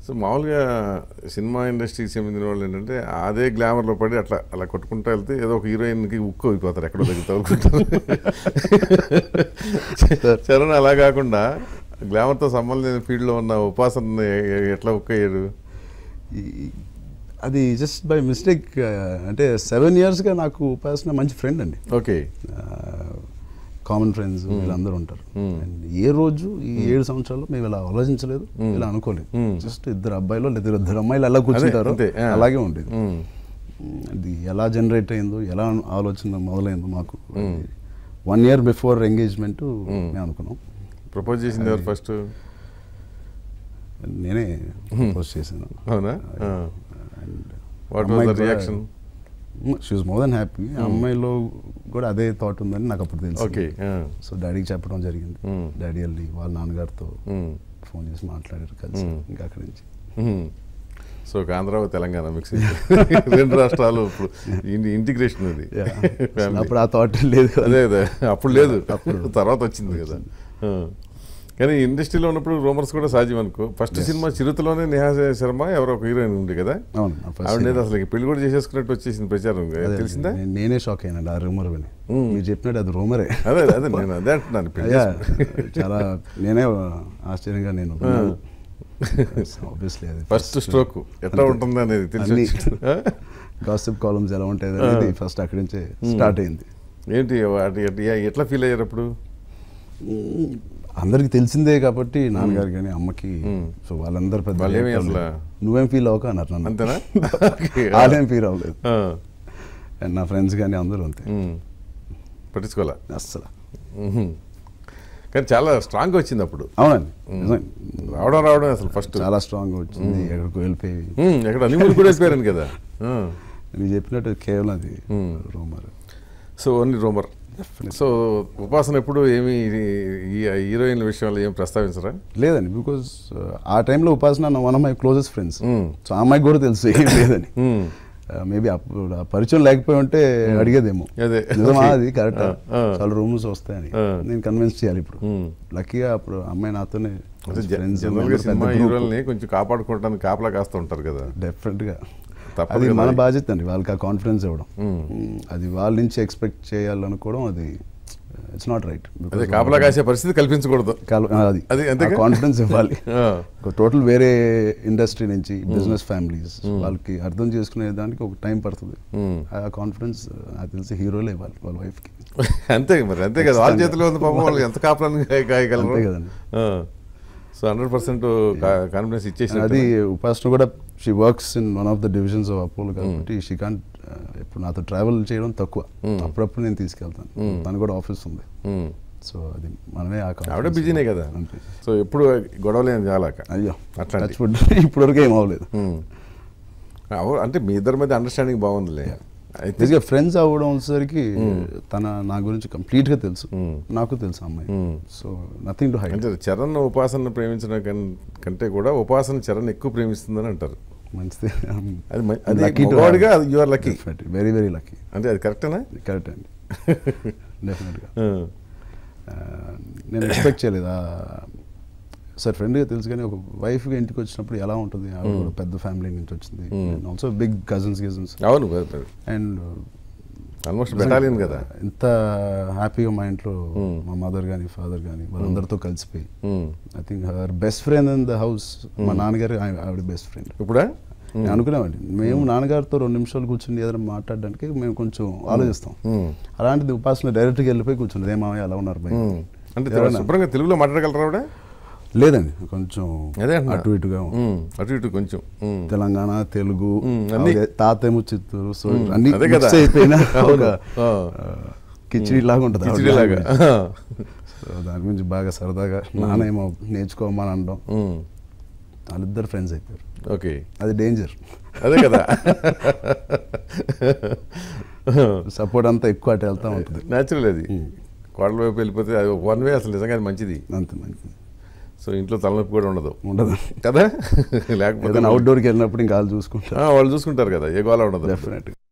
So మామూలుగా cinema ఇండస్ట్రీకి చెందిన వాళ్ళు ఏంటంటే అదే గ్లామర్లో పడి అట్లా అలా కొట్టుకుంటూ వెళ్తే ఏదో ఒక హీరోయిన్కి ఉక్కు అయిపోతారు ఎక్కడో దగ్గర తగులుకుంటారు చరణ్ అలా కాకుండా గ్లామర్తో సంబంధం లేని ఫీల్డ్లో ఉన్న ఉపాసన ఎట్లా ఉక్కు అయ్యాడు ఈ- అది జస్ట్ బై మిస్టేక్ అంటే సెవెన్ ఇయర్స్గా నాకు ఉపాసన మంచి ఫ్రెండ్ అండి ఓకే కామన్ ఫ్రెండ్స్ వీళ్ళందరూ ఉంటారు అండ్ ఏ రోజు ఈ ఏడు సంవత్సరాలు మేము ఇలా ఆలోచించలేదు ఇలా అనుకోలేదు జస్ట్ ఇద్దరు అబ్బాయిలు లేదా ఇద్దరు అమ్మాయిలు ఎలా కూర్చుంటారో అంతే, ఆ. అలాగే ఉండేది మ్మ్. అది ఎలా జనరేట్ అయిందో ఎలా ఆలోచన మొదలైందో మాకు వన్ ఇయర్ బిఫోర్ ఎంగేజ్మెంట్ మేము అనుకున్నాం ప్రపోజ్ చేసింది ఎవరు ఫస్ట్ నేనే పోస్ట్ చేశాను అవునా and what was the reaction she more than happy అమ్మాయిలో కూడా అదే థాట్ ఉందని నాకు అప్పుడు తెలుసు ఓకే సో డాడీకి చెప్పడం జరిగింది Mm. డాడీ వెళ్ళి వాళ్ళ నాన్నగారితో ఫోన్ చేసి మాట్లాడారు కలిసి ఇంకా అక్కడి నుంచి సో ఆంధ్ర తెలంగాణ మిక్స్ రెండు రాష్ట్రాలు ఇప్పుడు ఇన్- ఇంటిగ్రేషన్ అది Yeah. Family. అప్పుడు ఆ థాట్ లేదు అదే అదే అప్పుడు లేదు తర్వాత వచ్చింది కదా ఆ. కానీ ఇండస్ట్రీలో ఉన్నప్పుడు రూమర్స్ కూడా సాధ్యం అనుకో ఫస్ట్ సినిమా చిరుతలోనే నేహా శర్మ ఎవరో ఒక హీరోయిన్ ఉంది కదా అవును నా first ఆవిడ cinema. అసలు పెళ్లి కూడా చేసేసుకున్నట్టు వచ్చేసింది ప్రచారం అదే, తెలిసిందా నేను- నేనే షాక్ అయినాడు ఆ రూమర్ విని మీరు చెప్పినట్టు అది రూమరే అదే అదే నేను అదే అంటున్నాను పెళ్లి అయ్యా చేసుకుని. చాలా నేనే ఆశ్చర్యంగా నేను ఆబ్వియస్లీ అది ఫస్ట్ స్ట్రోక్ ఎట్లా ఉంటుంది అనేది తెలిసి అన్ని వచ్చింది. ఆ? గాసిప్ కాలమ్స్ ఎలా ఉంటాయి అనేది ఫస్ట్ అక్కడి నుంచే స్టార్ట్ అయింది ఏంటి వాటి ఎట్- ఎట్లా ఫీల్ అయ్యారు అప్పుడు అందరికి తెలిసిందే కాబట్టి నాన్నగారు కానీ అమ్మకి సో వాళ్ళందరూ పెద్ద వాళ్ళేమీ react అసలు- అవ్వలేదు. నువ్వేం ఫీల్ అవ్వక అన్నారు నన్ను అంతేనా ఓకే. వాళ్ళేం ఫీల్ అవ్వలేదు ఆ. అండ్ నా ఫ్రెండ్స్ కానీ అందరూ అంతే ఉమ్. పట్టించుకోలే అస్సలు ఉహుం. కానీ చాలా స్ట్రాంగ్ వచ్చింది అప్పుడు అవునండి నిజమే. రావడం రావడం అసలు ఫస్ట్ చాలా స్ట్రాంగ్ వచ్చింది ఎక్కడికో వెళ్ళిపోయి ఎక్కడ అనిమూలు కూడా వెళ్ళిపోయారని కదా ఆ. నేను చెప్పినట్టు కేవలం అది Hmm. Rumour so only rumour so Upasana ఎప్పుడు ఏమి ఈ హీరోయిన్ల విషయంలో ఏం ప్రస్తావించరా లేదండి బికాజ్ ఆ టైంలో Upasana one of my closest friends Hmm. So ఆ అమ్మాయికి కూడా తెలుసు ఏం లేదని ఉమ్. మేబీ అప్పుడు ఆ పరిచయం లేకపోయి ఉంటే అడిగేదేమో అదే. నిజమా Okay. అది కరెక్ట్ ఆ, ఆ. చాలా రూమ్స్ వస్తాయని ఆ. నేను కన్విన్స్ చేయాలి ఇప్పుడు ఉమ్. లక్కీగా అప్పుడు అమ్మాయి నాతోనే అంటే జనరల్గా సినిమా హీరోల్ని కొంచెం కాపాడుకోవడానికి కాపలా కాస్తూ ఉంటారు కదా డెఫినెట్ గా తప్పదు అది కదా మన అది. బాధ్యత అండి వాళ్ళకి ఆ కాన్ఫిడెన్స్ ఇవ్వడం Hmm. Hmm. అది వాళ్ళ నుంచి ఎక్స్పెక్ట్ చేయాలనుకోవడం అది ఇట్స్ నాట్ రైట్ అదే కాపలా కాసే పరిస్థితి కల్పించకూడదు అది అది అంతేగా? కాన్ఫిడెన్స్ ఇవ్వాలి ఆ. టోటల్ వేరే ఇండస్ట్రీ నుంచి బిజినెస్ ఫ్యామిలీస్ వాళ్ళకి అర్థం చేసుకునే దానికి ఒక టైం పడుతుంది ఉమ్. ఆ కాన్ఫిడెన్స్ నాకు తెలిసి హీరోలే ఇవ్వాలి వాళ్ళ వైఫ్కి అంతే మరి అంతే కదా వాళ్ళ చేతిలో ఉంది పాపం వాళ్ళు ఎంత కాపలాన్ని కాయగలరు అంతే కదండి. సో హండ్రెడ్ పర్సెంట్ కాన్ఫిడెన్స్ ఇచ్చేసి అది ఉపాసన కూడా she works in one of the divisions of Apollo కాబట్టి షీ కాంట్ ఇప్పుడు నాతో ట్రావెల్ చేయడం తక్కువ అప్పుడప్పుడు నేను తీసుకెళ్తాను తను కూడా ఆఫీస్ ఉంది సో అది మనమే ఆ ఆవిడ confidence బిజీనే కదా అంతే. సో ఎప్పుడు గొడవలు ఏం చాలాక అయ్యో అట్లాంటి. టచ్ ఫుడ్ ఇప్పటివరకు ఏం అవ్వలేదు అంటే మీ ఇద్దరి మధ్య అండర్స్టాండింగ్ బాగుందిలే అయితే బేసిక్గా ఫ్రెండ్స్ అవ్వడం వచ్చేసరికి తన నా గురించి కంప్లీట్ గా తెలుసు నాకు తెలుసు ఆ అమ్మాయి సో నథింగ్ టు హైడ్ అంటే చరణ్ ఉపాసన ప్రేమించడం కన్- కంటే కూడా ఉపాసన చరణ్ ఎక్కువ ప్రేమిస్తుందని అంటారు మంచిది అది మ- అది మగవాడిగా you are lucky very very lucky అంటే అది కరెక్టేనా కరెక్ట్ అండి డెఫినెట్గా నేను ఎక్స్పెక్ట్ చేయలేదు సార్ ఫ్రెండ్గా తెలుసు కానీ ఒక వైఫ్గా ఇంటికి వచ్చినప్పుడు ఎలా ఉంటుంది ఆవిడ కూడా పెద్ద ఫ్యామిలీ నుంచి వచ్చింది ఆల్సో బిగ్ కజిన్స్ గిజన్స్ అవును అండ్ ఆల్మోస్ట్ బెటాలియన్ కదా ఎంత హ్యాపీగా మా ఇంట్లో మా మదర్ కానీ ఫాదర్ కానీ వాళ్ళందరితో కలిసిపోయి um. I think her best friend in the house మా నాన్నగారు ఆయ- ఆవిడ బెస్ట్ ఫ్రెండ్ ఇప్పుడా నేను అనుకునేవాడిని మేము నాన్నగారితో రెండు నిమిషాలు కూర్చుని ఏదైనా మాట్లాడడానికి మేము కొంచెం ఆలోచిస్తాం ఉమ్. అలాంటిది ఉపాసన డైరెక్ట్గా వెళ్ళిపోయి కూర్చుంది ఏ మామయ్య అలా ఉన్నారు బయట ఉమ్. అంటే తెలు- శుభ్రంగా తెలుగులో మాట్లాడగలరా ఆవిడ లేదండి కొంచెం అదే అంటున్నా. అటు ఇటుగా ఉంది. ఉమ్. అటు ఇటు కొంచెం ఉమ్. తెలంగాణ తెలుగు మ్మ్, అన్నీ. ఆవిడ తాతేమో చిత్తూరు సో అన్ని అదే mix కదా. అయిపోయిన అవును. ఒక ఆ. కిచిడి లాగా ఉంటుంది ఆవిడ కిచిడిలాగా. language. సో దాని గురించి బాగా సరదాగా నానేమో నేర్చుకోమని అనడం ఉమ్. వాళ్ళిద్దరు ఫ్రెండ్స్ అయిపోయారు ఓకే అది డేంజర్ అదే కదా సపోర్ట్ అంతా ఎక్కువ అటు వెళ్తా ఉంటుంది న్యాచురల్ అది కోడల వైపు వెళ్ళిపోతే అది వన్ వే అసలు నిజంగా అది మంచిది అంత మంచిది సో ఇంట్లో తలనొప్పి కూడా ఉండదు ఉండదు కదా లేకపోతే ఏదైనా అవుట్డోర్కి వెళ్ళినప్పుడు ఇంకా వాళ్ళు చూసుకుంటారు ఆ, వాళ్ళు చూసుకుంటారు కదా ఏ గోళ ఉండదు డెఫినెట్గా